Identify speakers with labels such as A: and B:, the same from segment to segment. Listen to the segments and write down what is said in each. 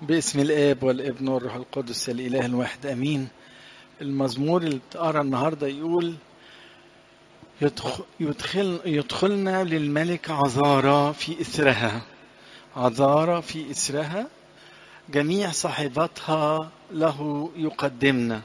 A: باسم الاب والابن والروح القدس الاله الواحد امين المزمور اللي بتقرا النهارده يقول يدخل يدخل يدخلنا للملك عذارى في اثرها عذارى في اثرها جميع صاحباتها له يقدمنا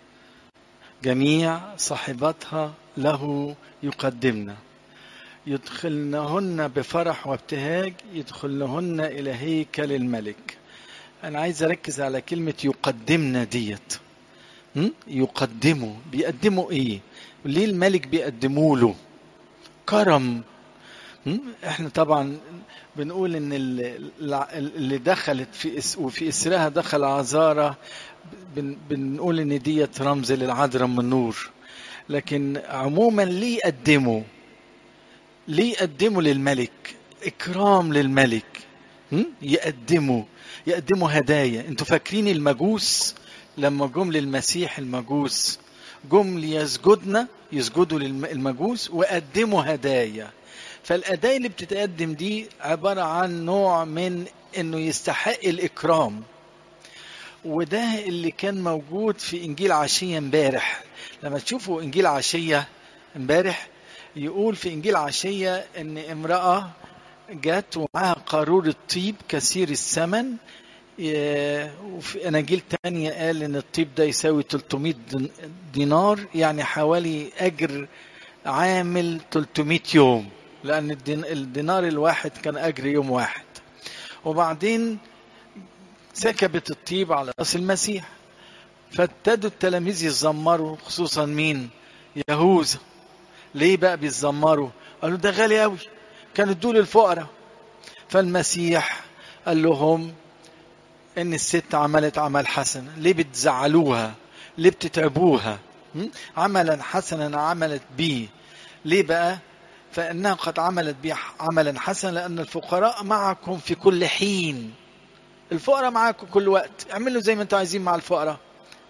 A: جميع صاحباتها له يقدمنا يدخلنهن بفرح وابتهاج يدخلنهن إلى هيكل الملك أنا عايز أركز على كلمة يقدمنا ديت م? يقدموا بيقدموا إيه ليه الملك بيقدموا له كرم م? احنا طبعا بنقول ان اللي دخلت في اس وفي اسرها دخل عذارى بن بنقول ان ديت رمز للعذراء من النور لكن عموما ليه يقدموا ليه يقدموا للملك اكرام للملك يقدموا يقدموا هدايا انتوا فاكرين المجوس لما جم للمسيح المجوس جم ليسجدنا يسجدوا للمجوس وقدموا هدايا فالهدايا اللي بتتقدم دي عبارة عن نوع من انه يستحق الاكرام وده اللي كان موجود في انجيل عشية امبارح لما تشوفوا انجيل عشية امبارح يقول في انجيل عشية ان امرأة جت ومعها قارورة طيب كثير الثمن وفي اناجيل تانية قال ان الطيب ده يساوي 300 دينار يعني حوالي اجر عامل 300 يوم لان الدينار الواحد كان اجر يوم واحد وبعدين سكبت الطيب على راس المسيح فابتدوا التلاميذ يتذمروا خصوصا مين يهوذا ليه بقى بيتذمروا قالوا ده غالي قوي كانوا ادوا للفقراء فالمسيح قال لهم ان الست عملت عمل حسن ليه بتزعلوها ليه بتتعبوها عملا حسنا عملت بيه ليه بقى فانها قد عملت بيه عملا حسنا لان الفقراء معكم في كل حين الفقراء معاكم كل وقت اعملوا زي ما انتم عايزين مع الفقراء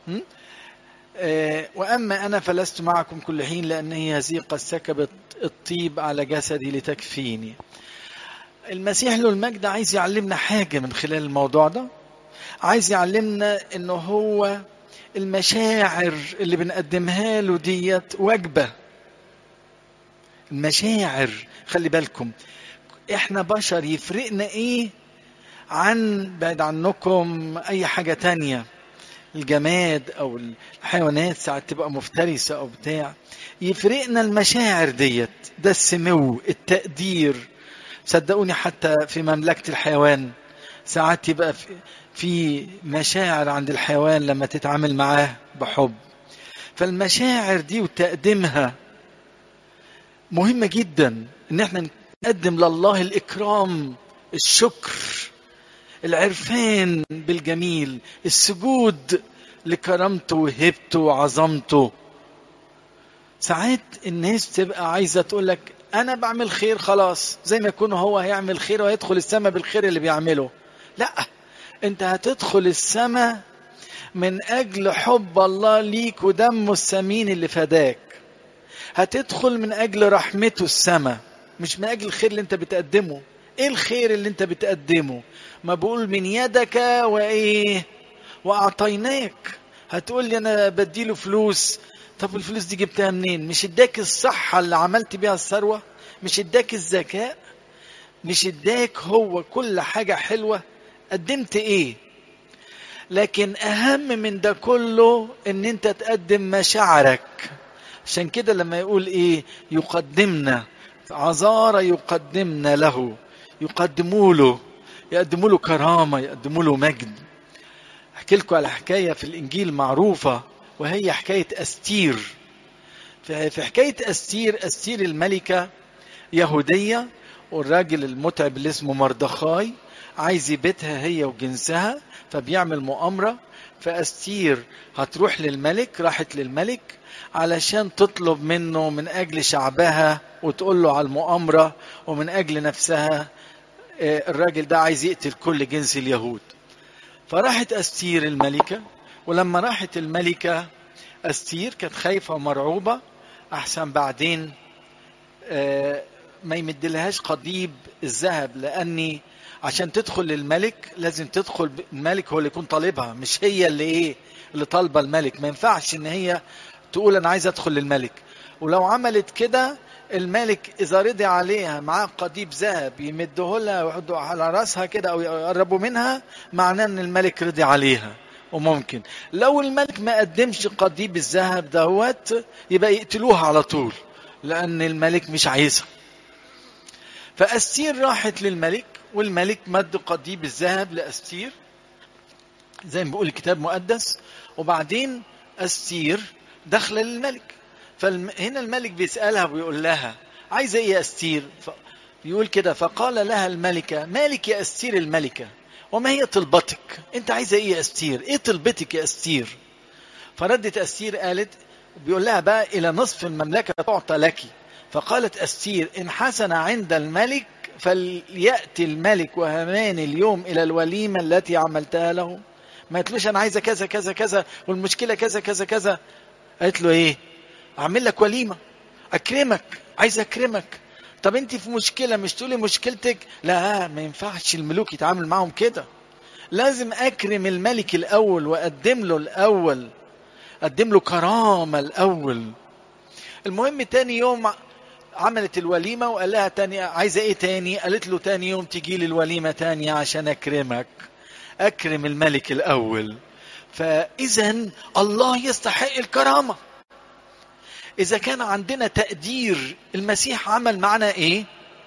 A: وأما أنا فلست معكم كل حين لأني هذه قد سكبت الطيب على جسدي لتكفيني المسيح له المجد عايز يعلمنا حاجة من خلال الموضوع ده عايز يعلمنا انه هو المشاعر اللي بنقدمها له ديت وجبة المشاعر خلي بالكم احنا بشر يفرقنا ايه عن بعد عنكم اي حاجة تانية الجماد او الحيوانات ساعات تبقى مفترسه او بتاع يفرقنا المشاعر ديت ده السمو التقدير صدقوني حتى في مملكه الحيوان ساعات يبقى في مشاعر عند الحيوان لما تتعامل معاه بحب فالمشاعر دي وتقديمها مهمه جدا ان احنا نقدم لله الاكرام الشكر العرفان بالجميل السجود لكرامته وهبته وعظمته ساعات الناس تبقى عايزة تقول لك أنا بعمل خير خلاص زي ما يكون هو هيعمل خير ويدخل السماء بالخير اللي بيعمله لا أنت هتدخل السماء من أجل حب الله ليك ودمه الثمين اللي فداك هتدخل من أجل رحمته السماء مش من أجل الخير اللي أنت بتقدمه ايه الخير اللي انت بتقدمه ما بقول من يدك وايه واعطيناك هتقول لي انا بديله فلوس طب الفلوس دي جبتها منين مش اداك الصحة اللي عملت بيها الثروة مش اداك الذكاء مش اداك هو كل حاجة حلوة قدمت ايه لكن اهم من ده كله ان انت تقدم مشاعرك عشان كده لما يقول ايه يقدمنا عذارى يقدمنا له يقدموا له يقدموا له كرامة يقدموا له مجد أحكي لكم على حكاية في الإنجيل معروفة وهي حكاية أستير في حكاية أستير أستير الملكة يهودية والراجل المتعب اللي اسمه مردخاي عايز يبيتها هي وجنسها فبيعمل مؤامرة فأستير هتروح للملك راحت للملك علشان تطلب منه من أجل شعبها وتقول له على المؤامرة ومن أجل نفسها الراجل ده عايز يقتل كل جنس اليهود فراحت أستير الملكة ولما راحت الملكة أستير كانت خايفة ومرعوبة أحسن بعدين ما يمدلهاش قضيب الذهب لأني عشان تدخل للملك لازم تدخل الملك هو اللي يكون طالبها مش هي اللي ايه اللي طالبه الملك ما ينفعش ان هي تقول انا عايز ادخل للملك ولو عملت كده الملك اذا رضي عليها معاه قضيب ذهب يمده لها ويحطه على راسها كده او يقربوا منها معناه ان الملك رضي عليها وممكن لو الملك ما قدمش قضيب الذهب دوت يبقى يقتلوها على طول لان الملك مش عايزها فاستير راحت للملك والملك مد قضيب الذهب لاستير زي ما بيقول الكتاب المقدس وبعدين استير داخله للملك فهنا الملك بيسالها ويقول لها عايزه ايه يا استير يقول كده فقال لها الملكه مالك يا استير الملكه وما هي طلبتك انت عايزه ايه يا استير ايه طلبتك يا استير فردت استير قالت بيقول لها بقى الى نصف المملكه تعطى لك فقالت استير ان حسن عند الملك فلياتي الملك وهمان اليوم الى الوليمه التي عملتها له ما قالتلوش انا عايزه كذا كذا كذا والمشكله كذا كذا كذا قالت له ايه اعمل لك وليمه اكرمك عايز اكرمك طب انت في مشكله مش تقولي مشكلتك لا ما ينفعش الملوك يتعامل معاهم كده لازم اكرم الملك الاول واقدم له الاول اقدم له كرامه الاول المهم تاني يوم عملت الوليمة وقال لها تاني عايزة ايه تاني قالت له تاني يوم تجي لي الوليمة تانية عشان اكرمك اكرم الملك الاول فاذا الله يستحق الكرامة اذا كان عندنا تقدير المسيح عمل معنا ايه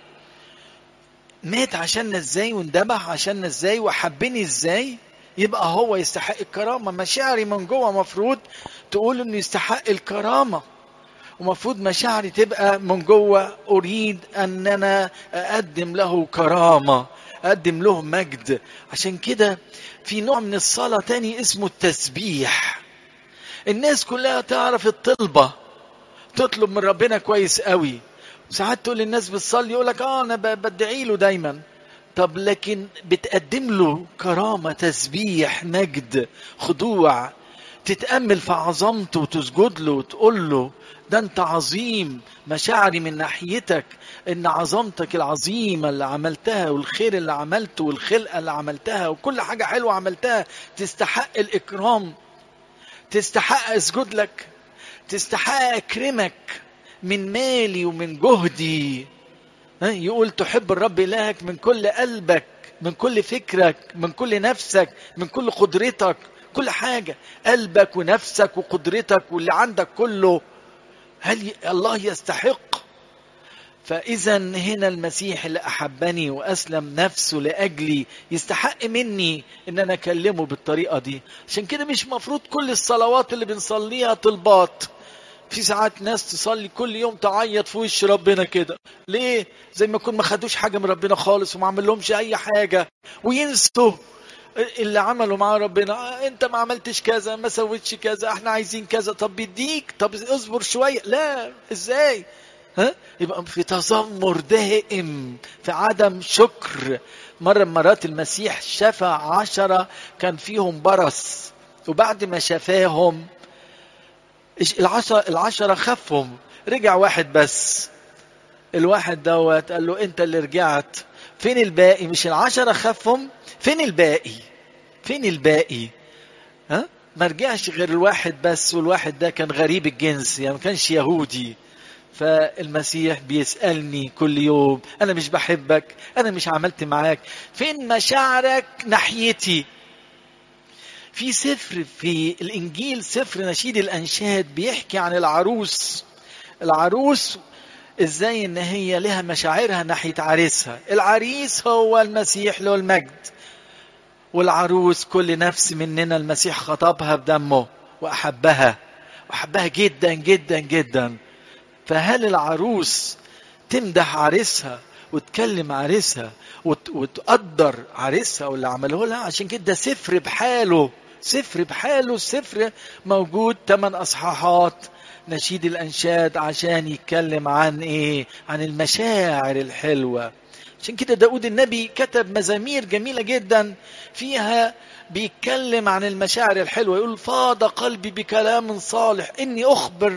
A: مات عشاننا ازاي واندبح عشاننا ازاي وحبني ازاي يبقى هو يستحق الكرامة مشاعري من جوه مفروض تقول انه يستحق الكرامة ومفروض مشاعري تبقى من جوه اريد ان انا اقدم له كرامه اقدم له مجد عشان كده في نوع من الصلاه تاني اسمه التسبيح الناس كلها تعرف الطلبه تطلب من ربنا كويس قوي ساعات تقول الناس بتصلي يقول لك اه انا بدعي له دايما طب لكن بتقدم له كرامه تسبيح مجد خضوع تتامل في عظمته وتسجد له وتقول له ده انت عظيم مشاعري من ناحيتك ان عظمتك العظيمه اللي عملتها والخير اللي عملته والخلقه اللي عملتها وكل حاجه حلوه عملتها تستحق الاكرام تستحق اسجد لك تستحق اكرمك من مالي ومن جهدي يقول تحب الرب الهك من كل قلبك من كل فكرك من كل نفسك من كل قدرتك كل حاجة قلبك ونفسك وقدرتك واللي عندك كله هل الله يستحق فإذا هنا المسيح اللي أحبني وأسلم نفسه لأجلي يستحق مني إن أنا أكلمه بالطريقة دي عشان كده مش مفروض كل الصلوات اللي بنصليها طلبات في ساعات ناس تصلي كل يوم تعيط في وش ربنا كده ليه زي ما يكون ما خدوش حاجة من ربنا خالص وما عمل لهمش أي حاجة وينسوا اللي عمله مع ربنا انت ما عملتش كذا ما سويتش كذا احنا عايزين كذا طب بيديك طب اصبر شوية لا ازاي ها يبقى في تذمر دائم في عدم شكر مرة من مرات المسيح شفى عشرة كان فيهم برص وبعد ما شفاهم العشرة, العشرة خفهم رجع واحد بس الواحد دوت قال له انت اللي رجعت فين الباقي مش العشرة خفهم فين الباقي فين الباقي ها ما رجعش غير الواحد بس والواحد ده كان غريب الجنس يعني ما كانش يهودي فالمسيح بيسألني كل يوم أنا مش بحبك أنا مش عملت معاك فين مشاعرك ناحيتي في سفر في الإنجيل سفر نشيد الأنشاد بيحكي عن العروس العروس ازاي ان هي لها مشاعرها ناحيه عريسها العريس هو المسيح له المجد والعروس كل نفس مننا المسيح خطبها بدمه واحبها واحبها جدا جدا جدا فهل العروس تمدح عريسها وتكلم عريسها وت... وتقدر عريسها واللي عمله لها عشان كده ده سفر بحاله سفر بحاله سفر موجود ثمان اصحاحات نشيد الانشاد عشان يتكلم عن ايه عن المشاعر الحلوه عشان كده داود النبي كتب مزامير جميلة جدا فيها بيتكلم عن المشاعر الحلوة يقول فاض قلبي بكلام صالح إني أخبر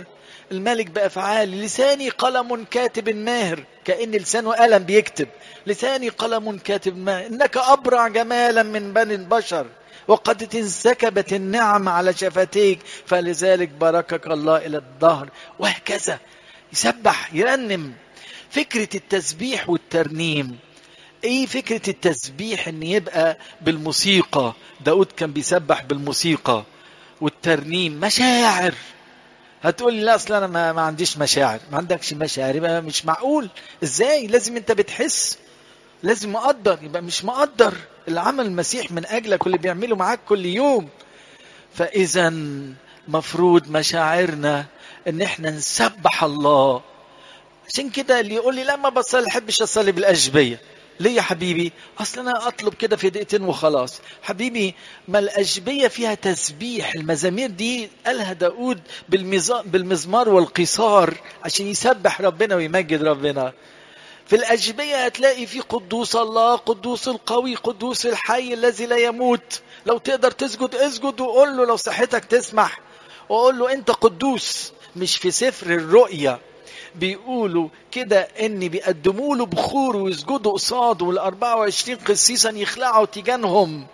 A: الملك بأفعال لساني قلم كاتب ماهر كأن لسانه قلم بيكتب لساني قلم كاتب ماهر إنك أبرع جمالا من بني البشر وقد انسكبت النعم على شفتيك فلذلك باركك الله إلى الظهر وهكذا يسبح يرنم فكرة التسبيح والترنيم ايه فكرة التسبيح ان يبقى بالموسيقى داود كان بيسبح بالموسيقى والترنيم مشاعر هتقول لي لا اصل انا ما, ما عنديش مشاعر ما عندكش مشاعر يبقى مش معقول ازاي لازم انت بتحس لازم مقدر يبقى مش مقدر اللي عمل المسيح من اجلك واللي بيعمله معاك كل يوم فاذا مفروض مشاعرنا ان احنا نسبح الله عشان كده اللي يقول لي لا ما بصلي احبش اصلي بالاشبيه ليه يا حبيبي اصل انا اطلب كده في دقيقتين وخلاص حبيبي ما الاشبيه فيها تسبيح المزامير دي قالها داود بالمزمار والقصار عشان يسبح ربنا ويمجد ربنا في الأجبية هتلاقي في قدوس الله قدوس القوي قدوس الحي الذي لا يموت لو تقدر تسجد اسجد وقول له لو صحتك تسمح وقول له انت قدوس مش في سفر الرؤيا بيقولوا كده ان بيقدموا له بخور ويسجدوا قصاده وال 24 قسيسا يخلعوا تيجانهم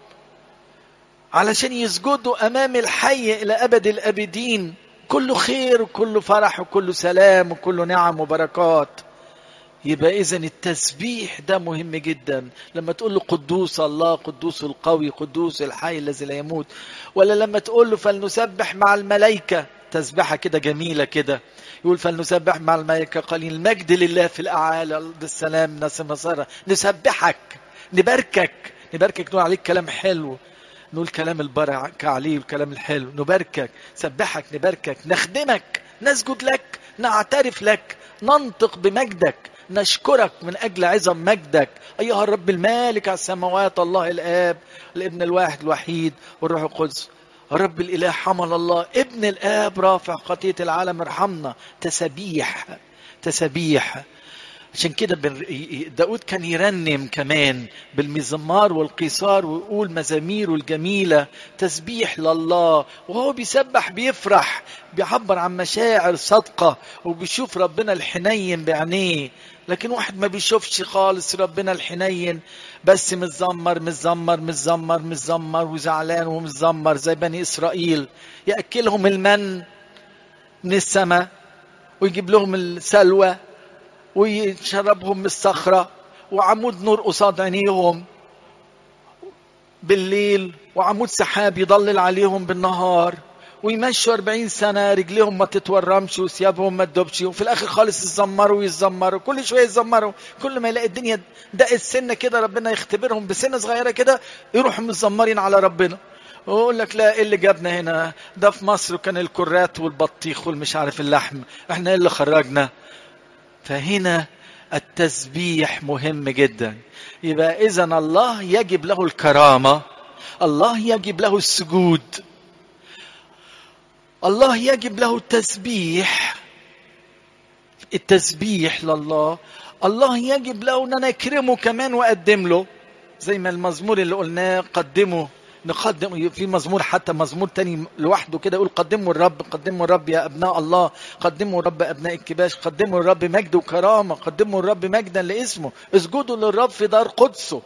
A: علشان يسجدوا امام الحي الى ابد الابدين كله خير وكله فرح وكله سلام وكله نعم وبركات يبقى اذا التسبيح ده مهم جدا لما تقول له قدوس الله قدوس القوي قدوس الحي الذي لا يموت ولا لما تقول له فلنسبح مع الملائكه تسبحه كده جميله كده يقول فلنسبح مع الملائكه قليل المجد لله في الاعالي بالسلام ناس النصارى نسبحك نباركك نباركك نقول عليك كلام حلو نقول كلام البركة عليه والكلام الحلو نباركك سبحك نباركك نخدمك نسجد لك نعترف لك ننطق بمجدك نشكرك من أجل عظم مجدك أيها الرب المالك على السماوات الله الآب الابن الواحد الوحيد والروح القدس الرب الإله حمل الله ابن الآب رافع خطية العالم ارحمنا تسبيح تسبيح عشان كده داود كان يرنم كمان بالمزمار والقيصار ويقول مزاميره الجميلة تسبيح لله وهو بيسبح بيفرح بيعبر عن مشاعر صادقة وبيشوف ربنا الحنين بعينيه لكن واحد ما بيشوفش خالص ربنا الحنين بس متزمر متزمر متزمر متزمر وزعلان ومتزمر زي بني إسرائيل يأكلهم المن من السماء ويجيب لهم السلوى ويشربهم من الصخرة وعمود نور قصاد عينيهم بالليل وعمود سحاب يضلل عليهم بالنهار ويمشوا 40 سنة رجليهم ما تتورمش وثيابهم ما تدوبش وفي الآخر خالص يتزمروا ويتزمروا كل شوية يتزمروا كل ما يلاقي الدنيا دقت سنة كده ربنا يختبرهم بسنة صغيرة كده يروحوا متزمرين على ربنا ويقول لك لا ايه اللي جابنا هنا ده في مصر كان الكرات والبطيخ والمش عارف اللحم احنا ايه اللي خرجنا فهنا التسبيح مهم جدا يبقى اذا الله يجب له الكرامه الله يجب له السجود الله يجب له التسبيح التسبيح لله الله يجب له ان انا اكرمه كمان واقدم له زي ما المزمور اللي قلناه قدمه نقدم في مزمور حتى مزمور تاني لوحده كده يقول قدموا الرب قدموا الرب يا ابناء الله قدموا الرب ابناء الكباش قدموا الرب مجد وكرامه قدموا الرب مجدا لاسمه اسجدوا للرب في دار قدسه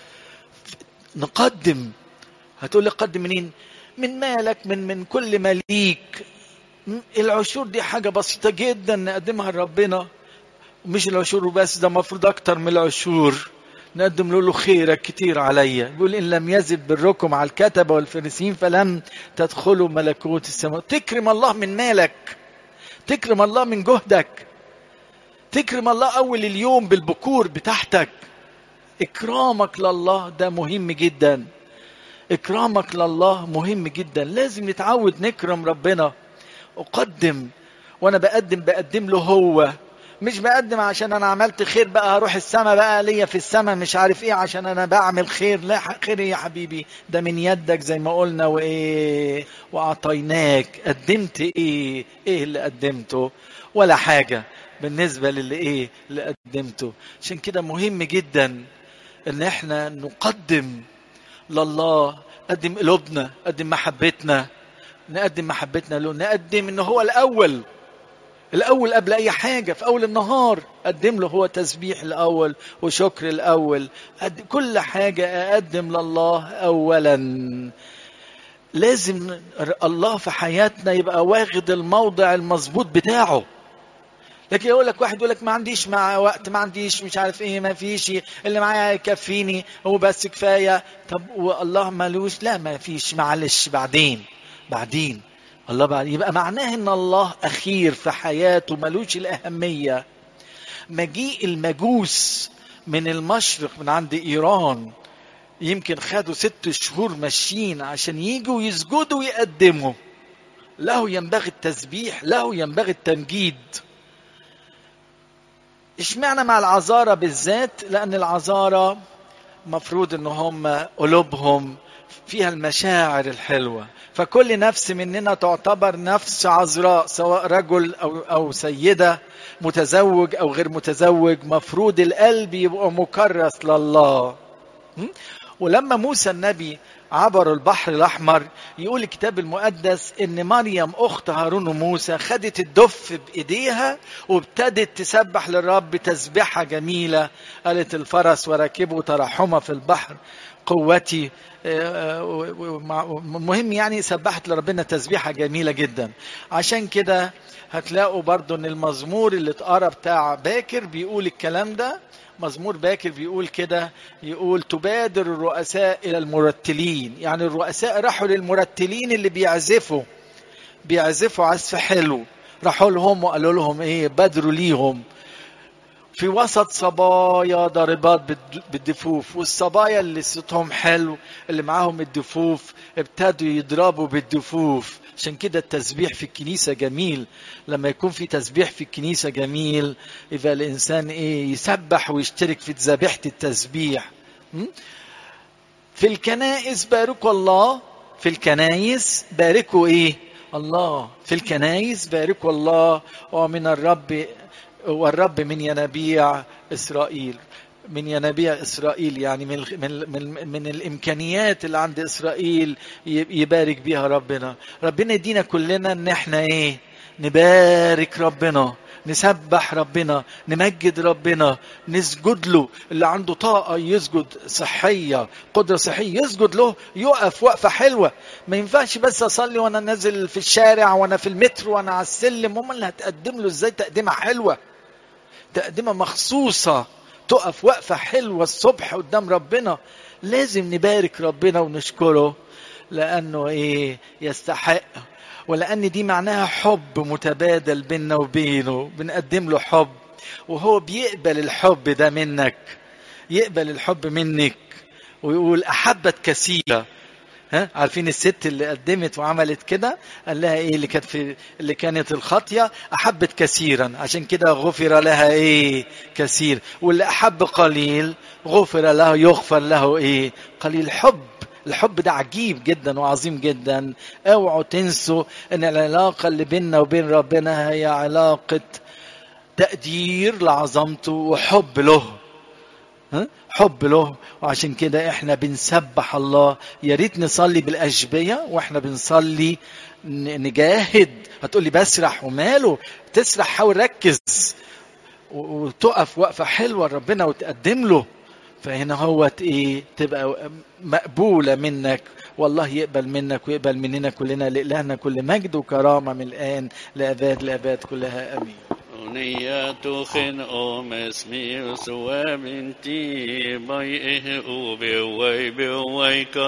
A: نقدم هتقول لي قدم منين من مالك من من كل مليك العشور دي حاجة بسيطة جدا نقدمها لربنا مش العشور وبس ده المفروض أكتر من العشور نقدم له له خيرك كتير عليا يقول إن لم يزد بركم على الكتبة والفريسين فلم تدخلوا ملكوت السماء تكرم الله من مالك تكرم الله من جهدك تكرم الله أول اليوم بالبكور بتاعتك إكرامك لله ده مهم جدا إكرامك لله مهم جدا لازم نتعود نكرم ربنا أقدم وأنا بقدم بقدم له هو مش بقدم عشان انا عملت خير بقى هروح السما بقى ليا في السما مش عارف ايه عشان انا بعمل خير لا خير ايه يا حبيبي ده من يدك زي ما قلنا وايه واعطيناك قدمت ايه ايه اللي قدمته ولا حاجه بالنسبه للي ايه اللي قدمته عشان كده مهم جدا ان احنا نقدم لله قدم قلوبنا قدم محبتنا نقدم محبتنا له نقدم ان هو الاول الاول قبل اي حاجه في اول النهار قدم له هو تسبيح الاول وشكر الاول أد- كل حاجه اقدم لله اولا لازم الله في حياتنا يبقى واخد الموضع المظبوط بتاعه لكن يقول لك واحد يقول لك ما عنديش مع وقت ما عنديش مش عارف ايه ما فيش اللي معايا يكفيني هو بس كفايه طب والله مالوش لا ما فيش معلش بعدين بعدين الله بعد يبقى معناه ان الله اخير في حياته ملوش الاهميه مجيء المجوس من المشرق من عند ايران يمكن خدوا ست شهور ماشيين عشان يجوا يسجدوا ويقدموا له ينبغي التسبيح له ينبغي التمجيد اشمعنى مع العذارى بالذات لان العذارى مفروض ان هم قلوبهم فيها المشاعر الحلوة فكل نفس مننا تعتبر نفس عذراء سواء رجل أو, أو سيدة متزوج أو غير متزوج مفروض القلب يبقى مكرس لله م? ولما موسى النبي عبروا البحر الأحمر يقول الكتاب المقدس إن مريم أخت هارون وموسى خدت الدف بإيديها وابتدت تسبح للرب تسبيحة جميلة قالت الفرس وراكبه ترحمة في البحر قوتي مهم يعني سبحت لربنا تسبيحة جميلة جدا عشان كده هتلاقوا برضو ان المزمور اللي اتقرا بتاع باكر بيقول الكلام ده مزمور باكر بيقول كده يقول تبادر الرؤساء الى المرتلين يعني الرؤساء راحوا للمرتلين اللي بيعزفوا بيعزفوا عزف حلو راحوا لهم وقالوا لهم ايه بادروا ليهم في وسط صبايا ضاربات بالدفوف والصبايا اللي صوتهم حلو اللي معاهم الدفوف ابتدوا يضربوا بالدفوف عشان كده التسبيح في الكنيسة جميل لما يكون في تسبيح في الكنيسة جميل يبقى الإنسان إيه يسبح ويشترك في ذبيحة التسبيح في الكنائس باركوا الله في الكنائس باركوا إيه الله في الكنائس باركوا الله ومن الرب والرب من ينابيع إسرائيل من ينابيع إسرائيل يعني من, من, من, من الإمكانيات اللي عند إسرائيل يبارك بيها ربنا ربنا يدينا كلنا إن إحنا إيه نبارك ربنا نسبح ربنا نمجد ربنا نسجد له اللي عنده طاقة يسجد صحية قدرة صحية يسجد له يقف وقفة حلوة ما ينفعش بس أصلي وأنا نازل في الشارع وأنا في المترو وأنا على السلم هم اللي هتقدم له إزاي تقدمة حلوة تقدمة مخصوصة تقف وقفة حلوة الصبح قدام ربنا لازم نبارك ربنا ونشكره لأنه إيه يستحق ولأن دي معناها حب متبادل بيننا وبينه بنقدم له حب وهو بيقبل الحب ده منك يقبل الحب منك ويقول أحبت كثيرة ها عارفين الست اللي قدمت وعملت كده قال لها ايه اللي كانت في اللي كانت الخاطيه احبت كثيرا عشان كده غفر لها ايه كثير واللي احب قليل غفر له يغفر له ايه قليل حب الحب ده عجيب جدا وعظيم جدا اوعوا تنسوا ان العلاقه اللي بيننا وبين ربنا هي علاقه تقدير لعظمته وحب له حب له وعشان كده احنا بنسبح الله يا ريت نصلي بالاشبيه واحنا بنصلي نجاهد هتقولي بسرح وماله تسرح حاول ركز وتقف وقفه حلوه لربنا وتقدم له فهنا هو ايه تبقى مقبوله منك والله يقبل منك ويقبل مننا كلنا لإلهنا كل مجد وكرامه من الان لاباد لاباد كلها امين
B: أغنية خن أم اسمي سوى بنتي بيئه بوي بوي